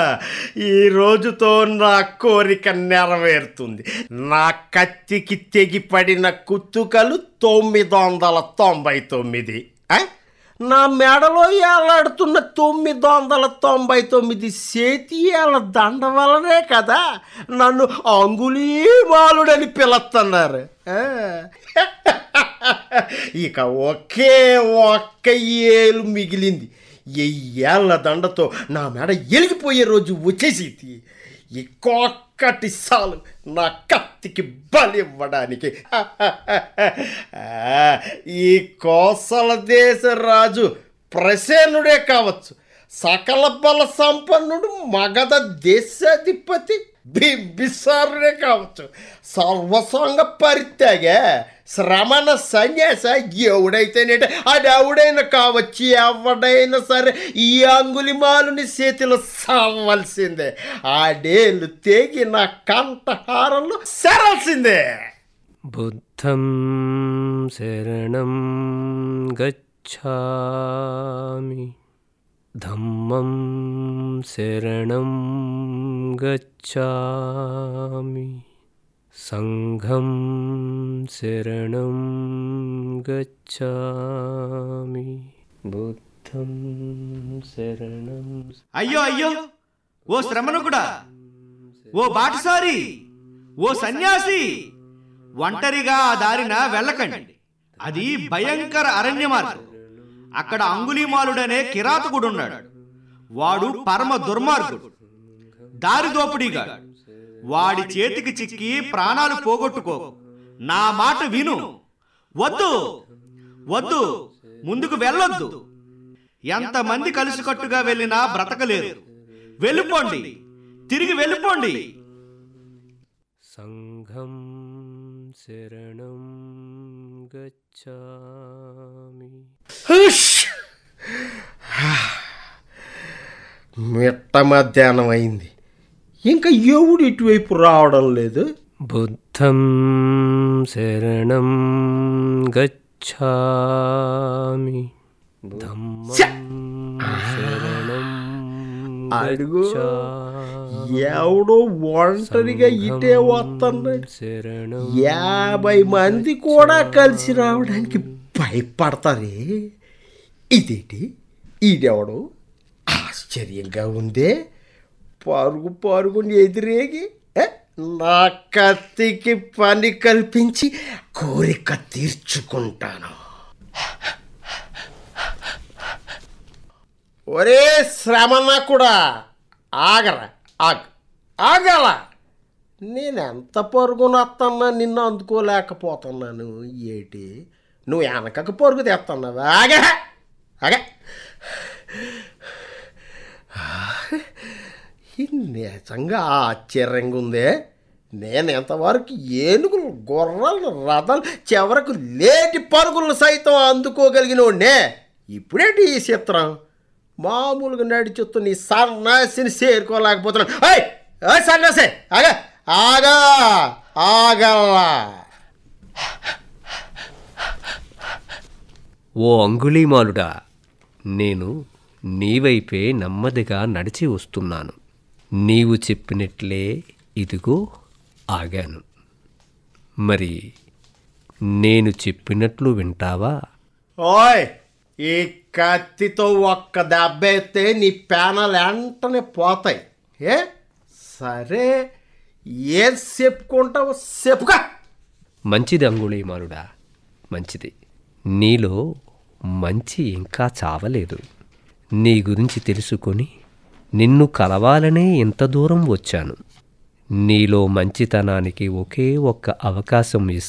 ఈ రోజుతో నా కోరిక నెరవేరుతుంది నా కత్తికి తెగిపడిన కుత్తుకలు తొమ్మిది వందల తొంభై తొమ్మిది ఆ? నా మెడలో ఏలాడుతున్న తొమ్మిది వందల తొంభై తొమ్మిది సేతియాల దండ వలనే కదా నన్ను అంగుళీమాలుడని పిలుస్తున్నారు ఆ. ఇక ఒకే ఒక్క ఏలు మిగిలింది ఎయ్యేళ్ల దండతో నా మెడ ఎలిగిపోయే రోజు వచ్చేసింది ఇంకొక్కటి సాలు నా కత్తికి బలివ్వడానికి ఆ, ఈ కోసల దేశ రాజు ప్రసేనుడే కావచ్చు సకల బల సంపన్నుడు మగధ దేశాధిపతి బింబిసారుడే కావచ్చు సర్వసంగ పరిత్యాగే శ్రమణ సన్యాస ఎవడైతేనేట అది ఎవడైనా కావచ్చు ఎవడైనా సరే ఈ అంగులిమాలుని చేతిలో సావలసిందే ఆడేళ్ళు తేగి నా కంఠహారంలో సరాల్సిందే బుద్ధం శరణం గచ్ఛామి ధమ్మం శరణం గచ్ఛామి సంఘం శరణం గచ్ఛామి బుద్ధం శరణం అయ్యో అయ్యో ఓ శ్రమణకుడా ఓ బాటసారి ఓ సన్యాసి ఒంటరిగా ఆ దారిన వెళ్ళకండి అది భయంకర అరణ్య మార్గం అక్కడ అంగుళీమాలుడనే కిరాతకుడున్నాడు వాడు పరమ దుర్మార్గుడు దారి దోపిడీగాడు వాడి చేతికి చిక్కి ప్రాణాలు పోగొట్టుకో నా మాట విను వద్దు వద్దు ముందుకు వెళ్ళొద్దు ఎంతమంది కలిసికట్టుగా వెళ్ళినా బ్రతకలేరు వెళ్ళిపోండి తిరిగి వెళ్ళిపోండి సంఘం శరణం గచ్ఛామి హుష్! మిట్ట మధ్యాహ్నం అయింది ఇంకా ఎవడు ఇటువైపు రావడం లేదు బుద్ధం శరణం గచ్ఛామి ధమ్మం శరణం అడుగు. గచ్ఛామి ఎవడో ఒంటరిగా ఇటే వస్తున్నాడు శరణం యాభై మంది కూడా కలిసి రావడానికి భయపడతారే ఇదేంటి ఈడెవడు ఆశ్చర్యంగా ఉందే పరుగు పరుగుని ఎదిరేగి ఏ, నా కత్తికి పని కల్పించి కోరిక తీర్చుకుంటాను ఒరే శ్రమణ కూడా ఆగరా ఆగ ఆగల నేను ఎంత పరుగునత్తన్నా నిన్ను అందుకోలేకపోతున్నాను ఏటి నువ్వు వెనకకు పరుగు తెస్తున్నావా ఆగా ఆగా ఇది నిజంగా ఆశ్చర్యంగా ఉందే నేను ఎంతవరకు ఏనుగులు గుర్రాలు రథాలు చివరకు లేటి పరుగులను సైతం అందుకోగలిగినోడే ఇప్పుడేంటి ఈ చిత్రం మామూలుగా నడిచొత్తు నీ సన్నాసిని చేరుకోలేకపోతున్నాను ఏయ్ ఏయ్ సన్నాసి ఆగా ఆగా ఆగల్లా ఓ అంగుళీమాలుడా నేను నీవైపే నెమ్మదిగా నడిచి వస్తున్నాను నీవు చెప్పినట్లే ఇదిగో ఆగాను మరి నేను చెప్పినట్లు వింటావా ఓయ్ ఈ కత్తితో ఒక్క దెబ్బ ఎత్తే నీ పేనలు వెంటనే పోతాయి ఏ సరే ఏం చెప్పుకుంటావు చెప్పుగా మంచిది అంగుళీమాలుడా మంచిది నీలో మంచి ఇంకా చావలేదు నీ గురించి తెలుసుకొని నిన్ను కలవాలనే ఇంత దూరం వచ్చాను నీలో మంచితనానికి ఒకే ఒక్క అవకాశం ఇస్తే